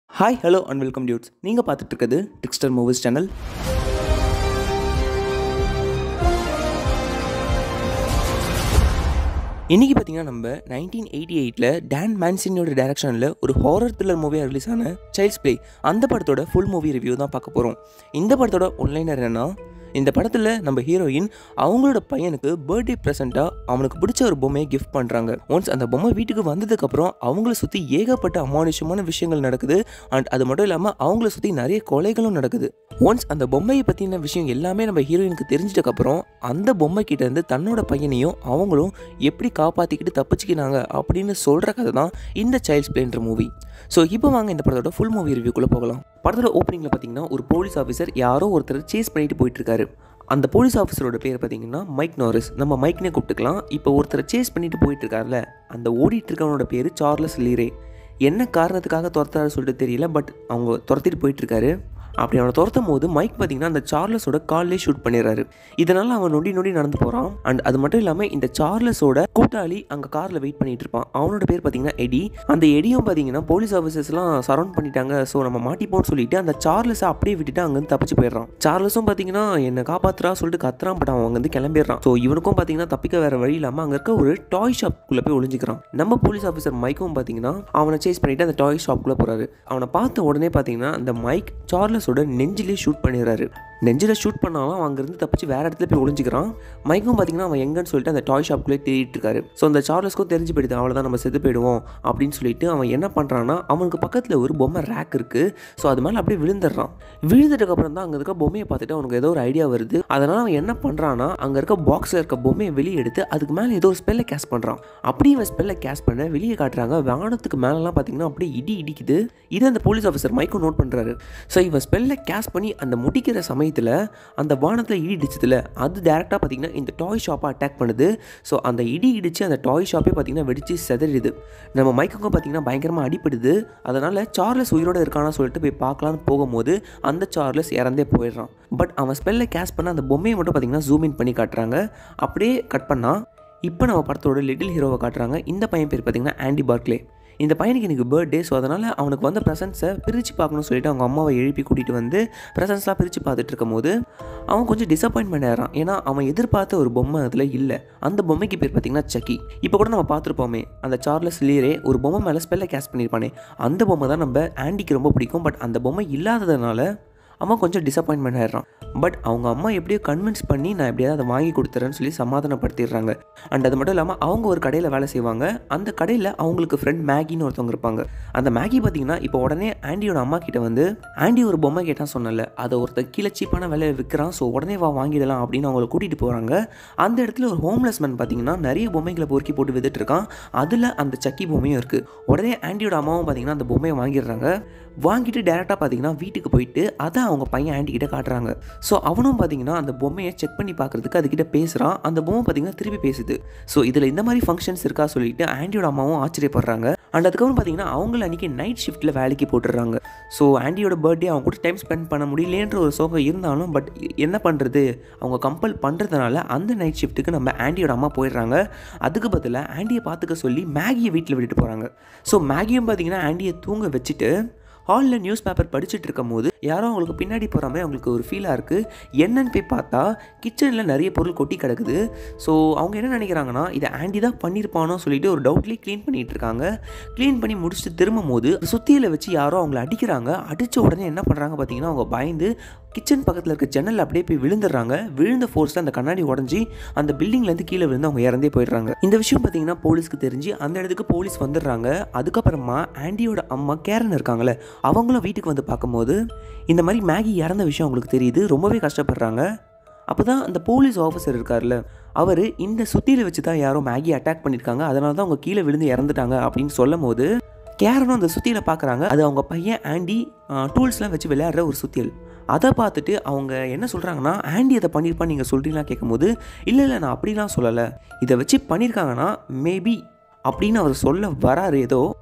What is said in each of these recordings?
hi hello and welcome dudes நீங்கள் பார்த்துட்டு இருக்கிறது ட்ரிக்ஸ்டர் மூவிஸ் சேனல் இன்றைக்கி பார்த்தீங்கன்னா நம்ம நைன்டீன் எயிட்டி எயிட்டில் டேன் மேன்சினியோட டேரக்ஷனில் ஒரு ஹாரர் த்ரில்லர் மூவியாக ரிலீஸ் ஆன சைல்ட்ஸ் பிளே அந்த படத்தோட ஃபுல் மூவி ரிவ்யூ தான் பார்க்க போகிறோம் இந்த படத்தோட ஒன்லைனர் என்னன்னா இந்த படத்தில் நம்ம ஹீரோயின் அவங்களோட பையனுக்கு பர்த்டே ப்ரெசென்ட்டாக அவனுக்கு பிடிச்ச ஒரு பொம்மையை கிஃப்ட் பண்ணுறாங்க ஒன்ஸ் அந்த பொம்மை வீட்டுக்கு வந்ததுக்கப்புறம் அவங்கள சுற்றி ஏகப்பட்ட அமானுஷமான விஷயங்கள் நடக்குது அண்ட் அது மட்டும் இல்லாமல் அவங்கள சுற்றி நிறைய கொலைகளும் நடக்குது ஒன்ஸ் அந்த பொம்மையை பற்றின விஷயம் எல்லாமே நம்ம ஹீரோயினுக்கு தெரிஞ்சதுக்கப்புறம் அந்த பொம்மை கிட்ட இருந்து தன்னோட பையனையும் அவங்களும் எப்படி காப்பாற்றிக்கிட்டு தப்பிச்சுக்கினாங்க அப்படின்னு சொல்கிற கதை தான் இந்த சைல்ட்ஸ் பிளேன்ற மூவி ஸோ இப்போ வாங்க இந்த படத்தோட ஃபுல் மூவி ரிவ்யூக்குள்ளே போகலாம் படத்தோட ஓப்பனிங்கில் பார்த்தீங்கன்னா ஒரு போலீஸ் ஆஃபீஸர் யாரோ ஒருத்தர் சேஸ் பண்ணிட்டு போயிட்டு இருக்காரு அந்த போலீஸ் ஆஃபீஸரோட பேர் பார்த்தீங்கன்னா மைக் நாரிஸ் நம்ம மைக்னே கூப்பிட்டுக்கலாம் இப்போ ஒருத்தரை சேஸ் பண்ணிட்டு போயிட்டு இருக்காருல அந்த ஓடிட்டு இருக்கவனோட பேர் சார்லஸ் லீரே என்ன காரணத்துக்காக துரத்தாரு சொல்லிட்டு தெரியல பட் அவங்க துரத்திட்டு போயிட்டு இருக்காரு அப்படி அவனை துரத்தும் போது மைக் பார்த்தீங்கன்னா அந்த சார்லஸோட கால்லே ஷூட் பண்ணிடுறாரு இதனால அவன் நொடி நொடி நடந்து போகிறான் அண்ட் அது மட்டும் இல்லாமல் இந்த சார்லஸோட கூட்டாளி அங்கே காரில் வெயிட் பண்ணிட்டு இருப்பான் அவனோட பேர் பார்த்தீங்கன்னா எடி அந்த எடியும் பார்த்தீங்கன்னா போலீஸ் ஆஃபீஸர்ஸ்லாம் சரௌண்ட் பண்ணிட்டாங்க ஸோ நம்ம மாட்டிப்போம்னு சொல்லிட்டு அந்த சார்லஸை அப்படியே விட்டுட்டு அங்கேருந்து தப்பிச்சு போயிடுறான் சார்லஸும் பார்த்தீங்கன்னா என்னை காப்பாத்துறா சொல்லிட்டு கத்துறான் பட் அவன் அங்கேருந்து கிளம்பிடுறான் ஸோ இவனுக்கும் பார்த்தீங்கன்னா தப்பிக்க வேற வழி இல்லாமல் அங்கே இருக்க ஒரு டாய் ஷாப்குள்ளே போய் ஒளிஞ்சிக்கிறான் நம்ம போலீஸ் ஆஃபீஸர் மைக்கும் பார்த்தீங்கன்னா அவனை சேஸ் பண்ணிட்டு அந்த டாய் ஷாப்குள்ளே போறாரு அவனை பார்த்த உடனே பார்த்தீங்கன்னா அந்த மைக் சார்லஸோட நெஞ்சிலே ஷூட் பண்ணிடுறாரு நெஞ்சில் ஷூட் பண்ணாலும் அவன் அங்கேருந்து தப்பிச்சு வேற இடத்துல போய் ஒளிஞ்சிக்கிறான் மைக்கும் பார்த்தீங்கன்னா அவன் எங்கன்னு சொல்லிட்டு அந்த டாய் ஷாப்குள்ளே தேடிட்டு இருக்காரு ஸோ அந்த சார்லஸ்க்கும் தெரிஞ்சு போயிடுது அவ்வளோதான் நம்ம செத்து போயிடுவோம் அப்படின்னு சொல்லிட்டு அவன் என்ன பண்ணுறான்னா அவனுக்கு பக்கத்தில் ஒரு பொம்மை ரேக் இருக்குது ஸோ அது மேலே அப்படியே விழுந்துடுறான் விழுந்ததுக்கு அப்புறம் தான் அங்கே இருக்க பொம்மையை பார்த்துட்டு அவனுக்கு ஏதோ ஒரு ஐடியா வருது அதனால் அவன் என்ன பண்ணுறான்னா அங்கே இருக்க பாக்ஸில் இருக்க பொம்மையை வெளியே எடுத்து அதுக்கு மேலே ஏதோ ஒரு ஸ்பெல்லை கேஸ் பண்ணுறான் அப்படி இவன் ஸ்பெல்லை கேஸ் பண்ண வெளியே காட்டுறாங்க வானத்துக்கு மேலெலாம் பார்த்தீங்கன்னா அப்படியே இடி இடிக்குது இது அந்த போலீஸ் ஆஃபீஸர் மைக்கும் நோட் பண்ணுறாரு ஸோ இவன் ஸ்பெல்லை கேஸ் பண்ணி அந்த முடிக்கிற சமயத்தில் அந்த வானத்தில் இடி இடிச்சதுல அது டேரெக்டாக பார்த்தீங்கன்னா இந்த டாய் ஷாப்பை அட்டாக் பண்ணுது ஸோ அந்த இடி இடித்து அந்த டாய் ஷாப்பே பார்த்தீங்கன்னா வெடிச்சு செதறிடுது நம்ம மைக்குக்கும் பார்த்தீங்கன்னா பயங்கரமாக அடிப்படுது அதனால் சார்லஸ் உயிரோடு இருக்கானா சொல்லிட்டு போய் பார்க்கலான்னு போகும்போது அந்த சார்லஸ் இறந்தே போயிடுறான் பட் அவன் ஸ்பெல்லை கேஸ் பண்ண அந்த பொம்மையை மட்டும் பார்த்தீங்கன்னா ஜூம் இன் பண்ணி காட்டுறாங்க அப்படியே கட் பண்ணால் இப்போ நம்ம படத்தோட லிட்டில் ஹீரோவை காட்டுறாங்க இந்த பையன் பேர் பார்த்தீங்கன்னா ஆண்டி பார்க்லே இந்த பையனுக்கு எனக்கு பர்த்டே ஸோ அதனால் அவனுக்கு வந்த ப்ரெசன்ஸை பிரித்து பார்க்கணும்னு சொல்லிட்டு அவங்க அம்மாவை எழுப்பி கூட்டிகிட்டு வந்து ப்ரெசன்ஸ்லாம் பிரித்து பார்த்துட்டு இருக்கும்போது அவன் கொஞ்சம் டிசப்பாயின்மெண்ட் ஆகிறான் ஏன்னா அவன் எதிர்பார்த்த ஒரு பொம்மை அதில் இல்லை அந்த பொம்மைக்கு பேர் பார்த்தீங்கன்னா சக்கி இப்போ கூட நம்ம பார்த்துருப்போமே அந்த சார்லஸ் லீரே ஒரு பொம்மை மேலே ஸ்பெல்லை கேஸ் பண்ணியிருப்பானே அந்த பொம்மை தான் நம்ம ஆண்டிக்கு ரொம்ப பிடிக்கும் பட் அந்த பொம்மை இல்லாததுனால அவன் கொஞ்சம் டிசப்பாயின்மெண்ட் ஆயிடுறான் பட் அவங்க அம்மா எப்படியோ கன்வின்ஸ் பண்ணி நான் எப்படியாவது அதை வாங்கி கொடுத்துறேன்னு சொல்லி சமாதானப்படுத்திடுறாங்க அண்ட் அது மட்டும் இல்லாமல் அவங்க ஒரு கடையில் வேலை செய்வாங்க அந்த கடையில் அவங்களுக்கு ஃப்ரெண்ட் மேகின்னு ஒருத்தவங்க இருப்பாங்க அந்த மேகி பார்த்தீங்கன்னா இப்போ உடனே ஆண்டியோட அம்மா கிட்ட வந்து ஆண்டி ஒரு பொம்மை கேட்டால் சொன்னல அதை ஒருத்தர் கீழே சீப்பான விலையை விற்கிறான் ஸோ உடனே வா வாங்கிடலாம் அப்படின்னு அவங்கள கூட்டிகிட்டு போகிறாங்க அந்த இடத்துல ஒரு ஹோம்லெஸ் மேன் பார்த்தீங்கன்னா நிறைய பொம்மைகளை பொறுக்கி போட்டு வித்துட்டு இருக்கான் அதில் அந்த சக்கி பொம்மையும் இருக்குது உடனே ஆண்டியோட அம்மாவும் பார்த்தீங்கன்னா அந்த பொம்மையை வாங்கிடுறாங்க வாங்கிட்டு டேரெக்டாக பார்த்தீங்கன்னா வீட்டுக்கு போயிட்டு அதை அவங்க பையன் ஆண்டி கிட்ட காட்டுறாங்க ஸோ அவனும் பார்த்தீங்கன்னா அந்த பொம்மையை செக் பண்ணி பார்க்குறதுக்கு அதுக்கிட்ட பேசுகிறான் அந்த பொம்மை பார்த்தீங்கன்னா திருப்பி பேசுது ஸோ இதில் இந்த மாதிரி ஃபங்க்ஷன்ஸ் இருக்கா சொல்லிட்டு ஆண்டியோட அம்மாவும் ஆச்சரியப்படுறாங்க அண்ட் அதுக்கப்புறம் பார்த்தீங்கன்னா அவங்கள அன்றைக்கி நைட் ஷிஃப்ட்டில் வேலைக்கு போட்டுடுறாங்க ஸோ ஆண்டியோட பர்த்டே அவங்க கூட டைம் ஸ்பெண்ட் பண்ண முடியலேன்ற ஒரு சோகம் இருந்தாலும் பட் என்ன பண்ணுறது அவங்க கம்பல் பண்ணுறதுனால அந்த நைட் ஷிஃப்ட்டுக்கு நம்ம ஆண்டியோட அம்மா போயிடுறாங்க அதுக்கு பதிலாக ஆண்டியை பார்த்துக்க சொல்லி மேகியை வீட்டில் விட்டுட்டு போகிறாங்க ஸோ மேகியும் பார்த்தீங்கன்னா ஆண்டியை தூங்க வச்சுட்டு ஹாலில் நியூஸ் பேப்பர் படிச்சுட்டு இருக்கும் போது யாரோ அவங்களுக்கு பின்னாடி போகிற மாதிரி அவங்களுக்கு ஒரு ஃபீலாக இருக்குது என்னன்னு போய் பார்த்தா கிச்சனில் நிறைய பொருள் கொட்டி கிடக்குது ஸோ அவங்க என்ன நினைக்கிறாங்கன்னா இதை ஆண்டி தான் பண்ணியிருப்பானோ சொல்லிட்டு ஒரு டவுட்லேயே க்ளீன் பண்ணிட்டு இருக்காங்க க்ளீன் பண்ணி முடிச்சுட்டு திரும்பும் போது சுத்தியில் வச்சு யாரோ அவங்கள அடிக்கிறாங்க அடித்த உடனே என்ன பண்ணுறாங்க பார்த்தீங்கன்னா அவங்க பயந்து கிச்சன் பக்கத்தில் இருக்க ஜன்னல் அப்படியே போய் விழுந்துடுறாங்க விழுந்த ஃபோர்ஸில் அந்த கண்ணாடி உடஞ்சி அந்த பில்டிங்லேருந்து கீழே விழுந்து அவங்க இறந்தே போயிடுறாங்க இந்த விஷயம் பார்த்தீங்கன்னா போலீஸ்க்கு தெரிஞ்சு அந்த இடத்துக்கு போலீஸ் வந்துடுறாங்க அதுக்கப்புறமா ஆண்டியோட அம்மா கேரன் இருக்காங்களே அவங்களும் வீட்டுக்கு வந்து பார்க்கும்போது இந்த மாதிரி மேகி இறந்த விஷயம் அவங்களுக்கு தெரியுது ரொம்பவே கஷ்டப்படுறாங்க அப்போ தான் அந்த போலீஸ் ஆஃபீஸர் இருக்கார்ல அவர் இந்த சுத்தியில் வச்சு தான் யாரோ மேகி அட்டாக் பண்ணியிருக்காங்க அதனால தான் அவங்க கீழே விழுந்து இறந்துட்டாங்க அப்படின்னு சொல்லும் போது கேரனும் அந்த சுத்தியில் பார்க்குறாங்க அது அவங்க பையன் ஆண்டி டூல்ஸ்லாம் வச்சு விளையாடுற ஒரு சுத்தியல் அதை பார்த்துட்டு அவங்க என்ன சொல்கிறாங்கன்னா ஆண்டி அதை பண்ணியிருப்பான்னு நீங்கள் சொல்கிறீங்களா கேட்கும்போது இல்லை இல்லை நான் அப்படிலாம் சொல்லலை இதை வச்சு பண்ணியிருக்காங்கன்னா மேபி அப்படின்னு அவர் சொல்ல வராரு ஏதோ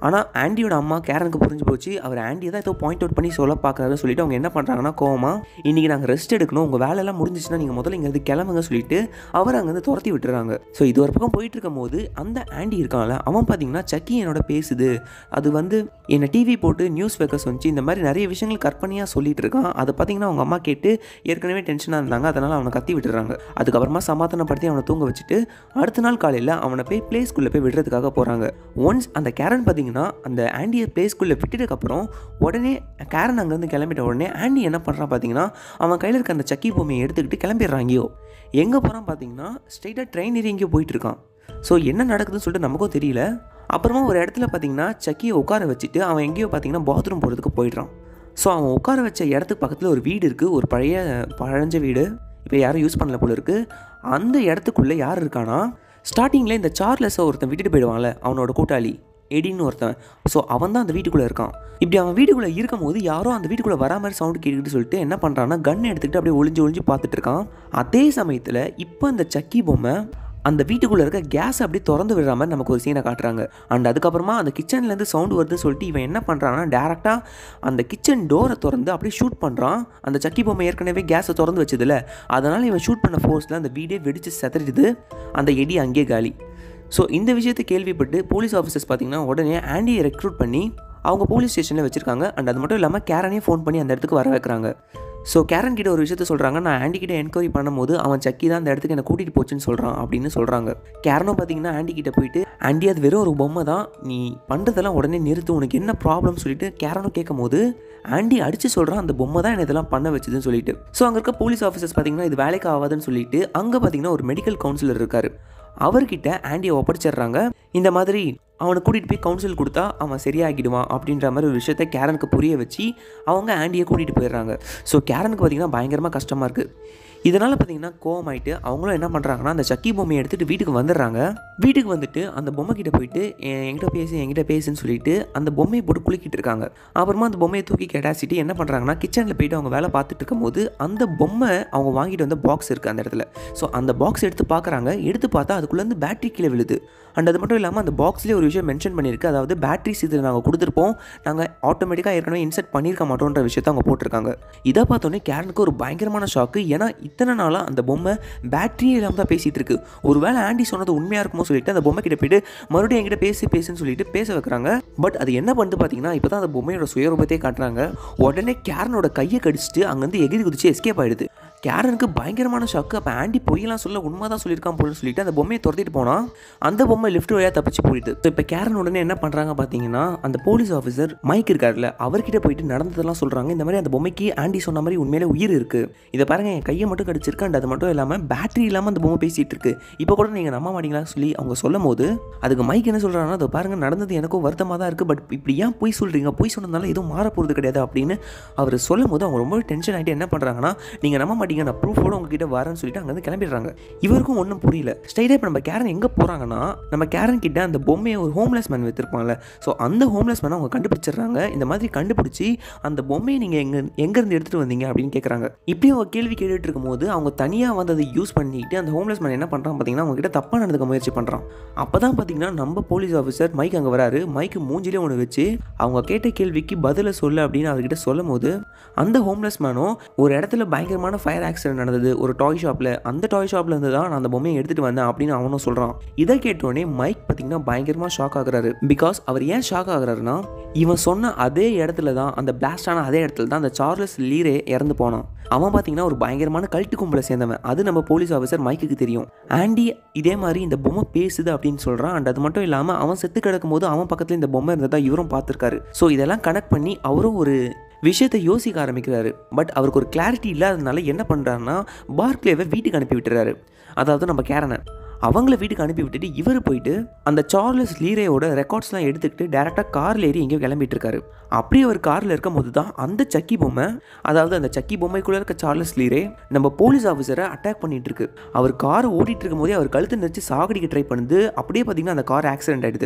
ஆனால் ஆண்டியோட அம்மா கேரனுக்கு புரிஞ்சு போச்சு அவர் ஆண்டியை தான் ஏதோ பாயிண்ட் அவுட் பண்ணி சொல்ல பார்க்குறாரு சொல்லிட்டு அவங்க என்ன பண்ணுறாங்கன்னா கோவமா இன்றைக்கி நாங்கள் ரெஸ்ட் எடுக்கணும் உங்கள் வேலையெல்லாம் முடிஞ்சிச்சுன்னா நீங்கள் முதல்ல இங்கேருந்து கிளம்புங்க சொல்லிட்டு அவர் அங்கேருந்து துரத்தி விட்டுறாங்க ஸோ இது ஒரு பக்கம் போயிட்டு இருக்கும் போது அந்த ஆண்டி இருக்கான்ல அவன் பார்த்தீங்கன்னா சக்கி என்னோட பேசுது அது வந்து என்னை டிவி போட்டு நியூஸ் வைக்க சொன்னிச்சு இந்த மாதிரி நிறைய விஷயங்கள் கற்பனையாக சொல்லிட்டு இருக்கான் அதை பார்த்தீங்கன்னா அவங்க அம்மா கேட்டு ஏற்கனவே டென்ஷனாக இருந்தாங்க அதனால் அவனை கத்தி விட்டுறாங்க அதுக்கப்புறமா சமாதானப்படுத்தி அவனை தூங்க வச்சுட்டு அடுத்த நாள் காலையில் அவனை போய் ப்ளே ஸ்கூலில் போய் விடுறதுக்காக போகிறாங்க ஒன்ஸ் அந்த கேரன் பார்த்தீங்கன்னா அந்த ஆண்டியை ப்ளே ஸ்கூலில் விட்டுட்டதுக்கப்புறம் உடனே கேரன் அங்கேருந்து கிளம்பிட்ட உடனே ஆண்டி என்ன பண்ணுறான் பார்த்தீங்கன்னா அவன் கையில் இருக்க அந்த சக்கி பொம்மையை எடுத்துக்கிட்டு கிளம்பிடுறாங்கயோ எங்கே போகிறான் பார்த்தீங்கன்னா ஸ்ட்ரைட்டாக ட்ரெயின் ஏறி எங்கேயோ போயிட்டு இருக்கான் ஸோ என்ன நடக்குதுன்னு சொல்லிட்டு நமக்கும் தெரியல அப்புறமா ஒரு இடத்துல பார்த்தீங்கன்னா சக்கியை உட்கார வச்சுட்டு அவன் எங்கேயோ பார்த்தீங்கன்னா பாத்ரூம் போகிறதுக்கு போயிடுறான் ஸோ அவன் உட்கார வச்ச இடத்துக்கு பக்கத்தில் ஒரு வீடு இருக்குது ஒரு பழைய பழஞ்ச வீடு இப்போ யாரும் யூஸ் பண்ணல போல இருக்குது அந்த இடத்துக்குள்ளே யார் இருக்கானா ஸ்டார்டிங்கில் இந்த சார்லஸை ஒருத்தன் விட்டுட்டு போயிடுவான்ல அவனோட கூட்டாளி எடின்னு ஒருத்தன் ஸோ அவன் தான் அந்த வீட்டுக்குள்ளே இருக்கான் இப்படி அவன் வீட்டுக்குள்ளே இருக்கும் போது யாரோ அந்த வீட்டுக்குள்ளே வரா மாதிரி சவுண்டு கேட்டுக்கிட்டு சொல்லிட்டு என்ன பண்ணுறான்னா கன் எடுத்துக்கிட்டு அப்படியே ஒளிஞ்சு ஒளிஞ்சு பார்த்துட்டு இருக்கான் அதே சமயத்தில் இப்போ இந்த சக்கி பொம்மை அந்த வீட்டுக்குள்ளே இருக்க கேஸ் அப்படியே திறந்து விடுற மாதிரி நமக்கு ஒரு சீனை காட்டுறாங்க அண்ட் அதுக்கப்புறமா அந்த கிச்சன்லேருந்து சவுண்டு வருதுன்னு சொல்லிட்டு இவன் என்ன பண்ணுறான்னா டேரெக்டாக அந்த கிச்சன் டோரை திறந்து அப்படியே ஷூட் பண்ணுறான் அந்த சக்கி பொம்மை ஏற்கனவே கேஸை திறந்து வச்சதில்ல அதனால் இவன் ஷூட் பண்ண ஃபோர்ஸில் அந்த வீடே வெடிச்சு செதறிடுது அந்த எடி அங்கேயே காலி ஸோ இந்த விஷயத்தை கேள்விப்பட்டு போலீஸ் ஆஃபீஸர்ஸ் பார்த்தீங்கன்னா உடனே ஆண்டியை ரெக்ரூட் பண்ணி அவங்க போலீஸ் ஸ்டேஷனில் வச்சுருக்காங்க அண்ட் அது மட்டும் இல்லாமல் கேரனே ஃபோன் பண்ணி அந்த இடத்துக்கு வர வைக்கிறாங்க ஸோ கேரன் கிட்ட ஒரு விஷயத்த சொல்கிறாங்க நான் ஆண்டி கிட்ட என்கொயரி பண்ணும்போது அவன் சக்கி தான் அந்த இடத்துக்கு என்னை கூட்டிகிட்டு போச்சுன்னு சொல்கிறான் அப்படின்னு சொல்கிறாங்க கேரனும் பார்த்தீங்கன்னா ஆண்டி கிட்ட போயிட்டு ஆண்டி அது வெறும் ஒரு பொம்மை தான் நீ பண்ணுறதெல்லாம் உடனே நிறுத்து உனக்கு என்ன ப்ராப்ளம் சொல்லிட்டு கேரனும் கேட்கும் போது ஆண்டி அடித்து சொல்கிறான் அந்த பொம்மை தான் என்ன இதெல்லாம் பண்ண வச்சுதுன்னு சொல்லிட்டு ஸோ அங்கே இருக்க போலீஸ் ஆஃபீஸர்ஸ் பார்த்தீங்கன்னா இது வேலைக்கு ஆகாதுன்னு சொல்லிட்டு அங்கே பார்த்தீங்கன்னா ஒரு மெடிக்கல் கவுன்சிலர் இருக்கார் அவர்கிட்ட ஆண்டியை ஒப்படைச்சிடுறாங்க இந்த மாதிரி அவனை கூட்டிகிட்டு போய் கவுன்சில் கொடுத்தா அவன் சரியாகிடுவான் அப்படின்ற மாதிரி ஒரு விஷயத்த கேரனுக்கு புரிய வச்சு அவங்க ஆண்டியை கூட்டிகிட்டு போயிடுறாங்க ஸோ கேரனுக்கு பார்த்திங்கன்னா பயங்கரமாக கஷ்டமாக இருக்குது இதனால் பார்த்தீங்கன்னா கோவமாயிட்டு அவங்களும் என்ன பண்ணுறாங்கன்னா அந்த சக்கி பொம்மையை எடுத்துகிட்டு வீட்டுக்கு வந்துடுறாங்க வீட்டுக்கு வந்துட்டு அந்த பொம்மை கிட்ட போயிட்டு "என்- என்கிட்ட பேசு என்கிட்ட பேசுன்னு சொல்லிட்டு அந்த பொம்மையை போட்டு குலுக்கிட்டு இருக்காங்க அப்புறமா அந்த பொம்மையை தூக்கி கெடாசிட்டு என்ன பண்ணுறாங்கன்னா கிச்சனில் போயிட்டு அவங்க வேலை பார்த்துட்டு இருக்கும்போது அந்த பொம்மை அவங்க வாங்கிட்டு வந்த பாக்ஸ் இருக்குது அந்த இடத்துல ஸோ அந்த பாக்ஸ் எடுத்து பார்க்குறாங்க எடுத்து பார்த்தா அதுக்குள்ளேருந்து பேட்டரி கீழே விழுது அண்ட் அது மட்டும் இல்லாமல் அந்த பாக்ஸ்லேயே ஒரு விஷயம் மென்ஷன் பண்ணியிருக்கு அதாவது பேட்டரிஸ் இதில் நாங்கள் கொடுத்துருப்போம் நாங்கள் ஆட்டோமேட்டிக்காக ஏற்கனவே இன்செர்ட் பண்ணியிருக்க மாட்டோன்ற விஷயத்த அவங்க போட்டிருக்காங்க இதை பார்த்தோன்னே கேரனுக்கு ஒரு பயங்கரமான ஷாக்கு ஏன்னா இத்தனை நாளாக அந்த பொம்மை பேட்டரியே இல்லாமல் தான் பேசிகிட்டு இருக்கு ஒருவேளை ஆண்டி சொன்னது உண்மையாக இருக்குமோ சொல்லிட்டு அந்த பொம்மை கிட்ட போயிட்டு மறுபடியும் என்கிட்ட பேசி பேசுன்னு சொல்லிட்டு பேச வைக்கிறாங்க பட் அது என்ன பண்ணுது பார்த்தீங்கன்னா இப்போ தான் அந்த பொம்மையோட சுயரூபத்தையே காட்டுறாங்க உடனே கேரனோட கையை கடிச்சிட்டு அங்கேருந்து எகிரி குதிச்சு எஸ்கேப் ஆயிடுது கேரனுக்கு பயங்கரமான ஷாக்கு அப்போ ஆண்டி பொய்யெல்லாம் சொல்ல உண்மை தான் சொல்லியிருக்கான் போலன்னு சொல்லிட்டு அந்த பொம்மையை துரத்திட்டு போனால் அந்த பொம்மை லிஃப்ட் வழியாக தப்பிச்சு போயிடுது ஸோ இப்போ கேரன் உடனே என்ன பண்ணுறாங்க பார்த்தீங்கன்னா அந்த போலீஸ் ஆஃபீஸர் மைக் இருக்கார்ல அவர்கிட்ட போயிட்டு நடந்ததெல்லாம் சொல்கிறாங்க இந்த மாதிரி அந்த பொம்மைக்கு ஆண்டி சொன்ன மாதிரி உண்மையிலே உயிர் இருக்குது இதை பாருங்க என் கையை மட்டும் கடிச்சிருக்கு அண்ட் அது மட்டும் இல்லாமல் பேட்டரி இல்லாமல் அந்த பொம்மை பேசிகிட்டு இருக்கு இப்போ கூட நீங்கள் நம்ப மாட்டீங்களான்னு சொல்லி அவங்க சொல்லும் போது அதுக்கு மைக் என்ன சொல்கிறாங்கன்னா அதை பாருங்க நடந்தது எனக்கும் வருத்தமாக தான் இருக்குது பட் இப்படி ஏன் போய் சொல்கிறீங்க போய் சொன்னதுனால எதுவும் மாற போகிறது கிடையாது அப்படின்னு அவர் சொல்லும் போது அவங்க ரொம்ப டென்ஷன் ஆகிட்டு என்ன பண்ணுறாங்கன்னா நீங்கள் நம்ப மாட்டீங்க நான் ப்ரூஃபோட உங்ககிட்ட வரேன்னு சொல்லிட்டு அங்கேருந்து கிளம்பிடுறாங்க இவருக்கும் ஒன்றும் புரியல ஸ்ட்ரைட்டாக இப்போ நம்ம கேரன் எங்கே போகிறாங்கன்னா நம்ம கேரன் கிட்ட அந்த பொம்மையை ஒரு ஹோம்லெஸ் மேன் வைத்திருப்பாங்கல்ல ஸோ அந்த ஹோம்லெஸ் மேனை அவங்க கண்டுபிடிச்சிடுறாங்க இந்த மாதிரி கண்டுபிடிச்சி அந்த பொம்மையை நீங்கள் எங்கே எங்கேருந்து எடுத்துகிட்டு வந்தீங்க அப்படின்னு கேட்குறாங்க இப்படி அவங்க கேள்வி கேட்டுட்டு இருக்கும்போது அவங்க தனியாக வந்து அதை யூஸ் பண்ணிட்டு அந்த ஹோம்லெஸ் மேன் என்ன பண்ணுறான் பார்த்தீங்கன்னா அவங்க கிட்ட தப்பாக நடந்துக்க முயற்சி பண்ணுறான் அப்போ தான் பார்த்தீங்கன்னா நம்ம போலீஸ் ஆஃபீஸர் மைக் அங்கே வராரு மைக்கு மூஞ்சிலே ஒன்று வச்சு அவங்க கேட்ட கேள்விக்கு பதிலை சொல்லு அப்படின்னு அவர்கிட்ட சொல்லும் போது அந்த ஹோம்லெஸ் மேனும் ஒரு இடத்துல பயங்கரமான ஃபயர் ஆக்சிடென்ட் நடந்தது ஒரு டாய் ஷாப்பில் அந்த டாய் ஷாப்ல இருந்து தான் நான் அந்த பொம்மையை எடுத்துகிட்டு வந்தேன் அப்படின்னு அவனும் சொல்கிறான் இதை கேட்டோடனே மைக் பார்த்தீங்கன்னா பயங்கரமாக ஷாக் ஆகுறாரு பிகாஸ் அவர் ஏன் ஷாக் ஆகுறாருன்னா இவன் சொன்ன அதே இடத்துல தான் அந்த blast ஆன அதே இடத்துல தான் அந்த சார்லஸ் லீரே இறந்து போனான் அவன் பார்த்தீங்கன்னா ஒரு பயங்கரமான கல்ட்டு கும்பலை சேர்ந்தவன் அது நம்ம போலீஸ் ஆஃபீஸர் மைக்குக்கு தெரியும் ஆண்டி இதே மாதிரி இந்த பொம்மை பேசுது அப்படின்னு சொல்கிறான் அண்ட் அது மட்டும் இல்லாமல் அவன் செத்து கிடக்கும் போது அவன் பக்கத்தில் இந்த பொம்மை இருந்ததா இவரும் பார்த்துருக்காரு ஸோ இதெல்லாம் கனெக்ட் பண்ணி அவரும் ஒரு விஷயத்தை யோசிக்க ஆரம்பிக்கிறாரு பட் அவருக்கு ஒரு கிளாரிட்டி இல்லாததுனால என்ன பண்ணுறாருன்னா பார்க்லேவை வீட்டுக்கு அனுப்பி விட்டுறாரு அதாவது நம்ம கேரனை அவங்கள வீட்டுக்கு அனுப்பி விட்டுட்டு இவர் போயிட்டு அந்த சார்லஸ் லீரேயோட ரெக்கார்ட்ஸ்லாம் எடுத்துக்கிட்டு டேரெக்டாக காரில் ஏறி எங்கேயோ கிளம்பிட்டு இருக்காரு அப்படியே அவர் காரில் இருக்கும் போது தான் அந்த சக்கி பொம்மை அதாவது அந்த சக்கி பொம்மைக்குள்ளே இருக்க சார்லஸ் லீரே நம்ம போலீஸ் ஆஃபீஸரை அட்டாக் பண்ணிட்டு இருக்கு அவர் கார் ஓடிட்டு இருக்கும் போதே அவர் கழுத்து நெரிச்சு சாகடிக்க ட்ரை பண்ணுது அப்படியே பார்த்தீங்கன்னா அந்த கார் ஆக்சிடென்ட் ஆயிடுது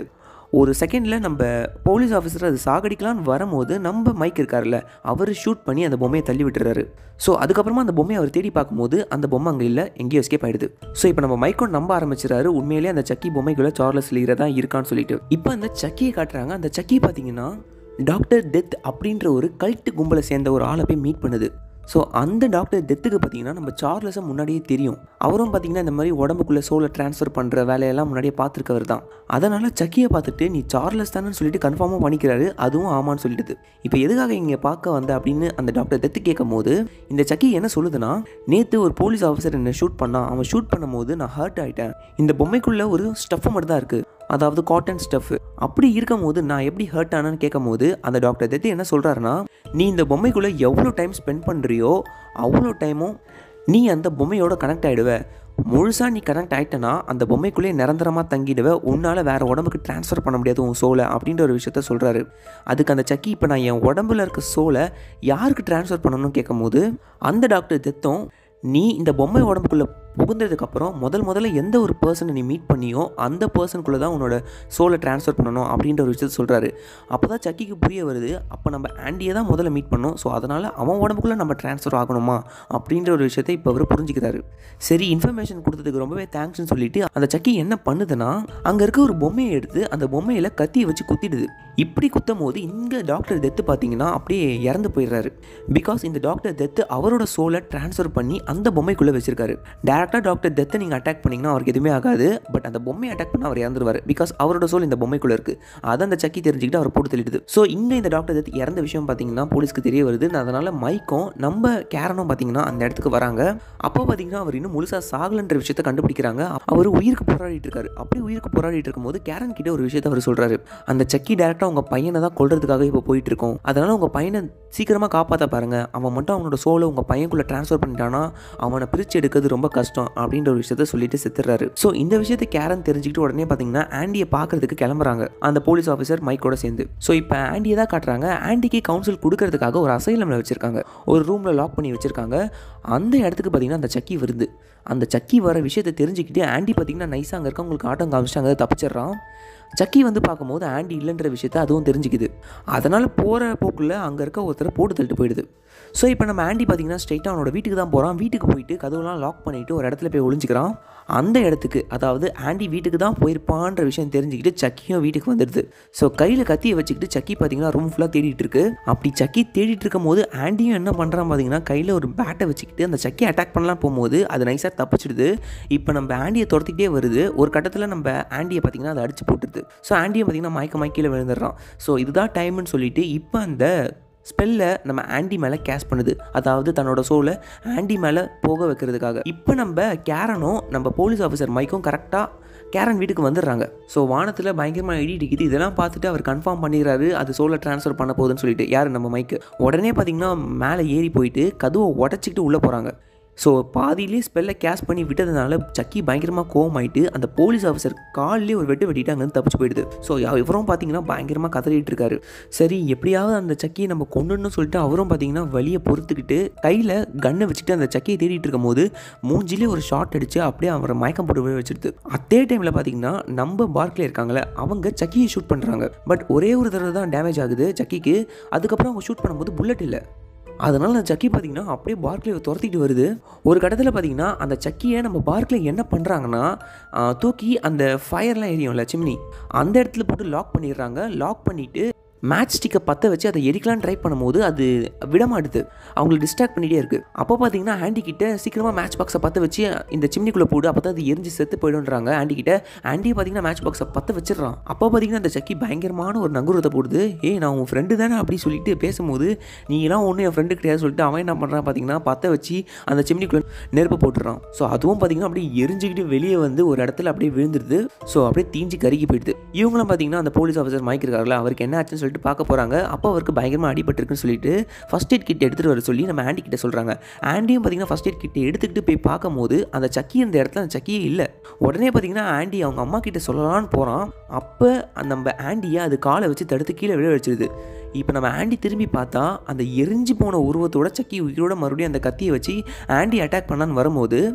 ஒரு செகண்டில் நம்ம போலீஸ் ஆஃபீஸர் அது சாகடிக்கலான்னு வரும்போது நம்ம மைக் இருக்கார்ல அவர் ஷூட் பண்ணி அந்த பொம்மையை தள்ளி விட்டுறாரு ஸோ அதுக்கப்புறமா அந்த பொம்மையை அவர் தேடி பார்க்கும்போது அந்த பொம்மை அங்கே இல்லை எங்கேயோ எஸ்கேப் ஆயிடுது ஸோ இப்போ நம்ம மைக்கோன் நம்ப ஆரம்பிச்சிடாரு உண்மையிலேயே அந்த சக்கி பொம்மைக்குள்ள சார்லஸ் லீரா தான் இருக்கான்னு சொல்லிட்டு இப்போ அந்த சக்கியை காட்டுறாங்க அந்த சக்கி பார்த்தீங்கன்னா டாக்டர் டெத் அப்படின்ற ஒரு கல்ட்டு கும்பலை சேர்ந்த ஒரு ஆளை போய் மீட் பண்ணுது ஸோ அந்த டாக்டர் டெத்துக்கு பார்த்தீங்கன்னா நம்ம சார்லஸை முன்னாடியே தெரியும் அவரும் பார்த்தீங்கன்னா இந்த மாதிரி உடம்புக்குள்ளே சோலை ட்ரான்ஸ்ஃபர் பண்ணுற வேலையெல்லாம் முன்னாடியே பார்த்துருக்கவர் தான் அதனால் சக்கியை பார்த்துட்டு நீ சார்லஸ் தானே சொல்லிட்டு கன்ஃபார்மாக பண்ணிக்கிறாரு அதுவும் ஆமான்னு சொல்லிடுது இப்போ எதுக்காக இங்கே பார்க்க வந்த அப்படின்னு அந்த டாக்டர் டெத்து கேட்கும் போது இந்த சக்கி என்ன சொல்லுதுன்னா நேற்று ஒரு போலீஸ் ஆஃபீஸர் என்னை ஷூட் பண்ணான் அவன் ஷூட் பண்ணும்போது நான் ஹர்ட் ஆகிட்டேன் இந்த பொம்மைக்குள்ளே ஒரு ஸ்டஃப் மட்டும் தான் இருக்குது அதாவது காட்டன் ஸ்டஃப் அப்படி இருக்கும் போது நான் எப்படி ஹர்ட் ஆனேன்னு கேட்கும் போது அந்த டாக்டர் தத்தி என்ன சொல்கிறாருன்னா நீ இந்த பொம்மைக்குள்ளே எவ்வளோ டைம் ஸ்பெண்ட் பண்ணுறியோ அவ்வளோ டைமும் நீ அந்த பொம்மையோட கனெக்ட் ஆகிடுவ முழுசாக நீ கனெக்ட் ஆகிட்டனா அந்த பொம்மைக்குள்ளேயே நிரந்தரமாக தங்கிடுவ உன்னால் வேறு உடம்புக்கு ட்ரான்ஸ்ஃபர் பண்ண முடியாது உன் சோலை அப்படின்ற ஒரு விஷயத்த சொல்கிறாரு அதுக்கு அந்த சக்கி இப்போ நான் என் உடம்புல இருக்க சோலை யாருக்கு ட்ரான்ஸ்ஃபர் பண்ணணும்னு கேட்கும் போது அந்த டாக்டர் தெத்தும் நீ இந்த பொம்மை உடம்புக்குள்ளே புகுந்ததுக்கப்புறம் முதல் முதல்ல எந்த ஒரு பர்சனை நீ மீட் பண்ணியோ அந்த பர்சனுக்குள்ளே தான் உன்னோட சோலை ட்ரான்ஸ்ஃபர் பண்ணணும் அப்படின்ற ஒரு விஷயத்த சொல்கிறாரு அப்போ தான் சக்கிக்கு புரிய வருது அப்போ நம்ம ஆண்டியை தான் முதல்ல மீட் பண்ணோம் ஸோ அதனால் அவன் உடம்புக்குள்ளே நம்ம ட்ரான்ஸ்ஃபர் ஆகணுமா அப்படின்ற ஒரு விஷயத்தை இப்போ அவர் புரிஞ்சுக்கிறாரு சரி இன்ஃபர்மேஷன் கொடுத்ததுக்கு ரொம்பவே தேங்க்ஸ்னு சொல்லிட்டு அந்த சக்கி என்ன பண்ணுதுன்னா அங்கே இருக்க ஒரு பொம்மையை எடுத்து அந்த பொம்மையில் கத்தியை வச்சு குத்திடுது இப்படி குத்தும் போது இங்கே டாக்டர் டெத்து பார்த்தீங்கன்னா அப்படியே இறந்து போயிடுறாரு பிகாஸ் இந்த டாக்டர் டெத்து அவரோட சோலை ட்ரான்ஸ்ஃபர் பண்ணி அந்த பொம்மைக்குள்ளே வச்சிருக்காரு டேரெக்டாக டாக்டர் டெத்தை நீங்கள் அட்டாக் பண்ணிங்கன்னா அவருக்கு எதுவுமே ஆகாது பட் அந்த பொம்மையை அட்டாக் பண்ண அவர் இறந்துருவார் பிகாஸ் அவரோட சோல் இந்த பொம்மைக்குள்ளே இருக்குது அதை அந்த சக்கி தெரிஞ்சுக்கிட்டு அவர் போட்டு தள்ளிடுது ஸோ இங்கே இந்த டாக்டர் டெத் இறந்த விஷயம் பார்த்தீங்கன்னா போலீஸ்க்கு தெரிய வருது அதனால் மைக்கும் நம்ம கேரனும் பார்த்தீங்கன்னா அந்த இடத்துக்கு வராங்க அப்போ பார்த்தீங்கன்னா அவர் இன்னும் முழுசாக சாகலன்ற விஷயத்தை கண்டுபிடிக்கிறாங்க அவர் உயிருக்கு போராடிட்டு இருக்காரு அப்படி உயிருக்கு போராடிட்டு இருக்கும்போது கேரன் கிட்ட ஒரு விஷயத்தை அவர் சொல்கிறாரு அந்த சக்கி டேரெக்டாக உங்கள் பையனை தான் கொல்றதுக்காக இப்போ போயிட்டு இருக்கோம் அதனால் உங்கள் பையனை சீக்கிரமாக காப்பாற்ற பாருங்க அவன் மட்டும் அவனோட சோலை உங்கள் பையனுக்குள்ளே ட்ரான்ஸ்ஃபர் பண்ணிட்டானா அவனை பிரித்து எடுக்கிறது ரொம்ப கஷ்டம் அப்படின்ற ஒரு விஷயத்த சொல்லிட்டு செத்துறாரு ஸோ இந்த விஷயத்தை கேரன் தெரிஞ்சுக்கிட்டு உடனே பார்த்தீங்கன்னா ஆண்டியை பார்க்கறதுக்கு கிளம்புறாங்க அந்த போலீஸ் ஆஃபீஸர் மைக்கோட சேர்ந்து ஸோ இப்போ ஆண்டியை தான் காட்டுறாங்க ஆண்டிக்கு கவுன்சில் கொடுக்கறதுக்காக ஒரு அசைலமில் வச்சிருக்காங்க ஒரு ரூமில் லாக் பண்ணி வச்சிருக்காங்க அந்த இடத்துக்கு பார்த்தீங்கன்னா அந்த சக்கி வருது அந்த சக்கி வர விஷயத்தை தெரிஞ்சுக்கிட்டு ஆண்டி பார்த்தீங்கன்னா நைஸாக அங்கே இருக்கவங்களுக்கு ஆட்டம் காமிச்சிட்டு அங்கே தப்பிச்சிடுறான் சக்கி வந்து பார்க்கும்போது ஆண்டி இல்லைன்ற விஷயத்த அதுவும் தெரிஞ்சுக்குது அதனால் போகிற போக்கில் அங்கே இருக்க ஒருத்தரை போட்டு தள்ளிட்டு போயிடுது ஸோ இப்போ நம்ம ஆண்டி பார்த்தீங்கன்னா ஸ்ட்ரைட்டாக அவனோட வீட்டுக்கு தான் போகிறான் வீட்டுக்கு போயிட்டு கதவுலாம் லாக் பண்ணிவிட்டு ஒரு இடத்துல போய் ஒளிஞ்சிக்கிறான் அந்த இடத்துக்கு அதாவது ஆண்டி வீட்டுக்கு தான் போயிருப்பான்ற விஷயம் தெரிஞ்சுக்கிட்டு சக்கியும் வீட்டுக்கு வந்துடுது ஸோ கையில் கத்தியை வச்சுக்கிட்டு சக்கி பார்த்தீங்கன்னா ரூம் ஃபுல்லாக தேடிட்டு இருக்கு அப்படி சக்கி தேடிட்டு இருக்கும் போது ஆண்டியும் என்ன பண்ணுறான் பார்த்தீங்கன்னா கையில் ஒரு பேட்டை வச்சுக்கிட்டு அந்த சக்கி அட்டாக் பண்ணலாம் போகும்போது அது நைஸாக தப்பிச்சிடுது இப்போ நம்ம ஆண்டியை துரத்திக்கிட்டே வருது ஒரு கட்டத்தில் நம்ம ஆண்டியை பார்த்தீங்கன்னா அதை அடிச்சு போட்டுருது ஸோ ஆண்டியை பார்த்தீங்கன்னா மயக்க மயக்கில் விழுந்துடுறான் ஸோ இதுதான் டைம்னு சொல்லிட்டு இப்போ அந்த ஸ்பெல்லை நம்ம ஆண்டி மேலே கேஸ் பண்ணுது அதாவது தன்னோட சோலை ஆண்டி மேலே போக வைக்கிறதுக்காக இப்போ நம்ம கேரனும் நம்ம போலீஸ் ஆஃபீஸர் மைக்கும் கரெக்டாக கேரன் வீட்டுக்கு வந்துடுறாங்க ஸோ வானத்தில் பயங்கரமாக இடி இடிக்குது இதெல்லாம் பார்த்துட்டு அவர் கன்ஃபார்ம் பண்ணிடுறாரு அது சோலை ட்ரான்ஸ்ஃபர் பண்ண போகுதுன்னு சொல்லிட்டு யார் நம்ம மைக்கு உடனே பார்த்தீங்கன்னா மேலே ஏறி போயிட்டு கதவை உடச்சிக்கிட்டு உள்ளே போகிறாங்க ஸோ பாதியிலே ஸ்பெல்லை கேஷ் பண்ணி விட்டதுனால சக்கி பயங்கரமாக கோவமாயிட்டு அந்த போலீஸ் ஆஃபீஸர் காலிலே ஒரு வெட்டு வெட்டிட்டு அங்கேருந்து தப்பிச்சு போயிடுது ஸோ இவரும் பார்த்தீங்கன்னா பயங்கரமாக கதறிட்டு இருக்காரு சரி எப்படியாவது அந்த சக்கியை நம்ம கொண்டுன்னு சொல்லிட்டு அவரும் பார்த்தீங்கன்னா வழியை பொறுத்துக்கிட்டு கையில் கன்னை வச்சுட்டு அந்த சக்கியை தேடிட்டு இருக்கும் போது மூஞ்சிலே ஒரு ஷாட் அடிச்சு அப்படியே அவரை மயக்கம் போட்டு போய் வச்சிருது அதே டைமில் பார்த்தீங்கன்னா நம்ம பார்க்கில் இருக்காங்களே அவங்க சக்கியை ஷூட் பண்ணுறாங்க பட் ஒரே ஒரு தடவை தான் டேமேஜ் ஆகுது சக்கிக்கு அதுக்கப்புறம் அவங்க ஷூட் பண்ணும்போது புல்லட் இல்லை அதனால் அந்த சக்கி பார்த்திங்கன்னா அப்படியே பார்க்லேயை துரத்திட்டு வருது ஒரு கட்டத்தில் பார்த்திங்கன்னா அந்த சக்கியை நம்ம பார்க்கில் என்ன பண்ணுறாங்கன்னா தூக்கி அந்த ஃபயர்லாம் எரியும்ல சிம்னி அந்த இடத்துல போட்டு லாக் பண்ணிடுறாங்க லாக் பண்ணிவிட்டு மேட்ச் ஸ்டிக்கை பற்ற வச்சு அதை எரிக்கலான்னு ட்ரை பண்ணும்போது அது விடமாட்டுது அவங்களை டிஸ்ட்ராக்ட் பண்ணிகிட்டே இருக்குது அப்போ பார்த்தீங்கன்னா ஆண்டி கிட்ட சீக்கிரமாக மேட்ச் பாக்ஸை பற்ற வச்சு இந்த சிம்னிக்குள்ளே போடு அப்போ தான் அது எரிஞ்சு செத்து போயிடுன்றாங்க ஆண்டி கிட்ட ஆண்டி பார்த்தீங்கன்னா மேட்ச் பாக்ஸை பற்ற வச்சிடறான் அப்போ பார்த்தீங்கன்னா அந்த சக்கி பயங்கரமான ஒரு நங்குரத்தை போடுது ஏய் நான் உன் ஃப்ரெண்டு தானே அப்படி சொல்லிட்டு பேசும்போது நீங்களாம் ஒன்றும் என் ஃப்ரெண்டு கிடையாது சொல்லிட்டு அவன் என்ன பண்ணுறான் பார்த்தீங்கன்னா பற்ற வச்சு அந்த சிம்னிக்குள்ளே நெருப்பு போட்டுறான் ஸோ அதுவும் பார்த்தீங்கன்னா அப்படியே எரிஞ்சுக்கிட்டு வெளியே வந்து ஒரு இடத்துல அப்படியே விழுந்துருது ஸோ அப்படியே தீஞ்சு கருகி போயிடுது இவங்களும் பார்த்தீங்கன்னா அந்த போலீஸ் ஆஃபீஸர் மைக் இருக்காருல்ல அவருக்கு என்ன ஆச்சுன்னு சொல்லிட்டு பார்க்க போகிறாங்க அப்போ அவருக்கு பயங்கரமாக அடிபட்டிருக்குன்னு சொல்லிட்டு ஃபஸ்ட் எய்ட் கிட் எடுத்துகிட்டு வர சொல்லி நம்ம ஆண்டி கிட்ட சொல்கிறாங்க ஆண்டியும் பார்த்தீங்கன்னா ஃபஸ்ட் எய்ட் கிட்ட எடுத்துக்கிட்டு போய் பார்க்கும்போது அந்த சக்கி இந்த இடத்துல அந்த சக்கியே இல்லை உடனே பார்த்தீங்கன்னா ஆண்டி அவங்க அம்மா கிட்ட சொல்லலான்னு போகிறான் அப்போ நம்ம ஆண்டியை அது காலை வச்சு தடுத்து கீழே விழ வச்சிருது இப்போ நம்ம ஆண்டி திரும்பி பார்த்தா அந்த எரிஞ்சு போன உருவத்தோட சக்கி உயிரோட மறுபடியும் அந்த கத்தியை வச்சு ஆண்டி அட்டாக் பண்ணான்னு வரும்போது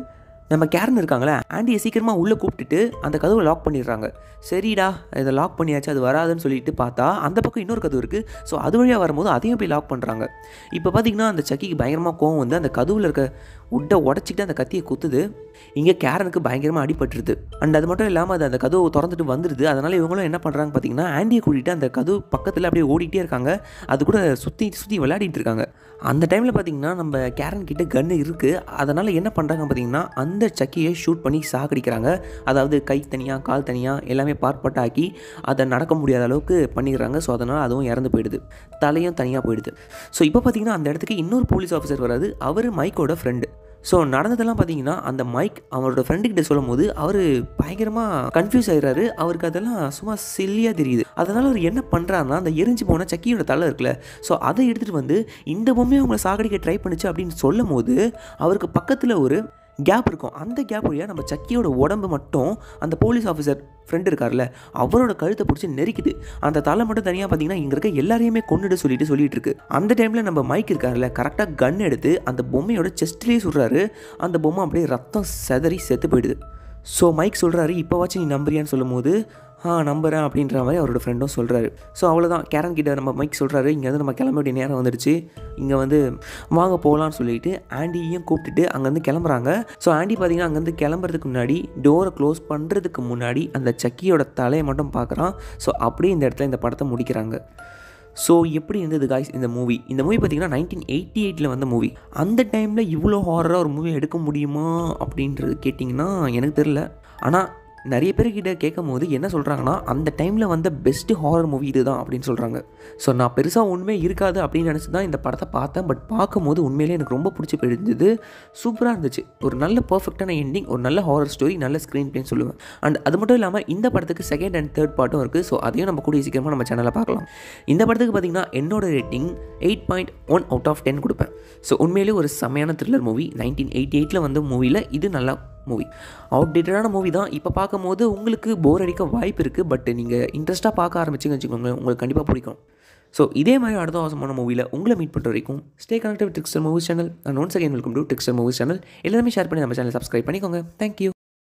நம்ம கேரன் இருக்காங்களே ஆண்டியை சீக்கிரமாக உள்ளே கூப்பிட்டுட்டு அந்த கதவை லாக் பண்ணிடுறாங்க சரிடா இதை லாக் பண்ணியாச்சு அது வராதுன்னு சொல்லிட்டு பார்த்தா அந்த பக்கம் இன்னொரு கதவு இருக்குது ஸோ அது வழியாக வரும்போது அதையும் போய் லாக் பண்ணுறாங்க இப்போ பார்த்தீங்கன்னா அந்த சக்கிக்கு பயங்கரமாக கோவம் வந்து அந்த கதவில் இருக்க உட்டை உடச்சிக்கிட்டு அந்த கத்தியை குத்துது இங்கே கேரனுக்கு பயங்கரமாக அடிபட்டுருது அண்ட் அது மட்டும் இல்லாமல் அது அந்த கதவு திறந்துட்டு வந்துடுது அதனால் இவங்களும் என்ன பண்ணுறாங்க பார்த்தீங்கன்னா ஆண்டியை கூட்டிகிட்டு அந்த கதவு பக்கத்தில் அப்படியே ஓடிட்டே இருக்காங்க அது கூட சுற்றி சுற்றி விளையாடிட்டு இருக்காங்க அந்த டைமில் பார்த்தீங்கன்னா நம்ம கேரன் கிட்ட கன்று இருக்குது அதனால் என்ன பண்ணுறாங்க பார்த்தீங்கன்னா அந்த சக்கியை ஷூட் பண்ணி சாகடிக்கிறாங்க அதாவது கை தனியாக கால் தனியாக எல்லாமே பார்ட் பார்ட்டாக்கி அதை நடக்க முடியாத அளவுக்கு பண்ணிடுறாங்க ஸோ அதனால் அதுவும் இறந்து போயிடுது தலையும் தனியாக போயிடுது ஸோ இப்போ பார்த்தீங்கன்னா அந்த இடத்துக்கு இன்னொரு போலீஸ் ஆஃபீஸர் வராது அவர் மைக்கோட ஃப்ரெண்டு ஸோ நடந்ததெல்லாம் பார்த்தீங்கன்னா அந்த மைக் அவரோட ஃப்ரெண்டுக்கிட்ட சொல்லும் போது அவர் பயங்கரமாக கன்ஃபியூஸ் ஆயிடுறாரு அவருக்கு அதெல்லாம் சும்மா சில்லியாக தெரியுது அதனால் அவர் என்ன பண்ணுறாருன்னா அந்த எரிஞ்சு போன சக்கியோட தலை இருக்குல்ல ஸோ அதை எடுத்துகிட்டு வந்து இந்த பொம்மையை அவங்கள சாகடிக்க ட்ரை பண்ணுச்சு அப்படின்னு சொல்லும் போது அவருக்கு பக்கத்தில் ஒரு கேப் இருக்கும் அந்த கேப் வழியாக நம்ம சக்கியோட உடம்பு மட்டும் அந்த போலீஸ் ஆஃபீஸர் ஃப்ரெண்ட் இருக்கார்ல அவரோட கழுத்தை பிடிச்சி நெரிக்குது அந்த தலை மட்டும் தனியாக பார்த்தீங்கன்னா இங்கே இருக்க எல்லாரையுமே கொண்டுட்டு சொல்லிட்டு சொல்லிட்டு இருக்கு அந்த டைமில் நம்ம மைக் இருக்கார்ல கரெக்டாக கன் எடுத்து அந்த பொம்மையோட செஸ்ட்லேயே சுடுறாரு அந்த பொம்மை அப்படியே ரத்தம் செதறி செத்து போயிடுது ஸோ மைக் சொல்கிறாரு இப்போவாச்சும் நீ நம்புறியான்னு சொல்லும்போது ஆ நம்புறேன் அப்படின்ற மாதிரி அவரோட ஃப்ரெண்டும் சொல்கிறாரு ஸோ அவ்வளோதான் கேரன் கிட்ட நம்ம மைக் சொல்கிறாரு இங்கேருந்து நம்ம கிளம்ப வேண்டிய நேரம் வந்துடுச்சு இங்கே வந்து வாங்க போகலான்னு சொல்லிட்டு ஆண்டியையும் கூப்பிட்டுட்டு அங்கேருந்து கிளம்புறாங்க ஸோ ஆண்டி பார்த்தீங்கன்னா அங்கேருந்து கிளம்புறதுக்கு முன்னாடி டோரை க்ளோஸ் பண்ணுறதுக்கு முன்னாடி அந்த சக்கியோட தலையை மட்டும் பார்க்குறான் ஸோ அப்படியே இந்த இடத்துல இந்த படத்தை முடிக்கிறாங்க ஸோ எப்படி இருந்தது காய்ஸ் இந்த மூவி இந்த மூவி பார்த்தீங்கன்னா நைன்டீன் எயிட்டி எயிட்டில் வந்த மூவி அந்த டைமில் இவ்வளோ ஹாரராக ஒரு மூவி எடுக்க முடியுமா அப்படின்றது கேட்டிங்கன்னா எனக்கு தெரில ஆனால் நிறைய பேர்கிட்ட கேட்கும் போது என்ன சொல்கிறாங்கன்னா அந்த டைமில் வந்த பெஸ்ட்டு ஹாரர் மூவி இதுதான் அப்படின்னு சொல்கிறாங்க ஸோ நான் பெருசாக உண்மை இருக்காது அப்படின்னு நினச்சி தான் இந்த படத்தை பார்த்தேன் பட் பார்க்கும்போது உண்மையிலே எனக்கு ரொம்ப பிடிச்சி போயிருந்தது சூப்பராக இருந்துச்சு ஒரு நல்ல பர்ஃபெக்டான எண்டிங் ஒரு நல்ல ஹாரர் ஸ்டோரி நல்ல ஸ்க்ரீன் பிளேன்னு சொல்லுவேன் அண்ட் அது மட்டும் இல்லாமல் இந்த படத்துக்கு செகண்ட் அண்ட் தேர்ட் பார்ட்டும் இருக்குது ஸோ அதையும் நம்ம கூடிய சீக்கிரமாக நம்ம சேனலில் பார்க்கலாம் இந்த படத்துக்கு பார்த்தீங்கன்னா என்னோட rating eight point one out of ten கொடுப்பேன் ஸோ உண்மையிலே ஒரு செமையான த்ரில்லர் மூவி நைன்டீன் எயிட்டி எயிட்டில் வந்த மூவியில் இது நல்லா மூவி அவுடேட்டடான மூவி தான் இப்போ பார்க்கும்போது உங்களுக்கு போர் அடிக்க வாய்ப்பு இருக்குது பட் நீங்கள் இன்ட்ரெஸ்ட்டாக பார்க்க ஆரம்பிச்சிங்க வச்சுக்கோங்களேன் உங்களுக்கு கண்டிப்பாக பிடிக்கும் ஸோ இதே மாதிரி அடுத்த அவசரமான மூவியில் உங்களை மீட் பண்ணுற வரைக்கும் stay connected with trickster movies channel and once again welcome to trickster movies channel எல்லாருமே ஷேர் பண்ணி நம்ம சேனல் சப்ஸ்கிரைப் பண்ணிக்கோங்க தேங்க்யூ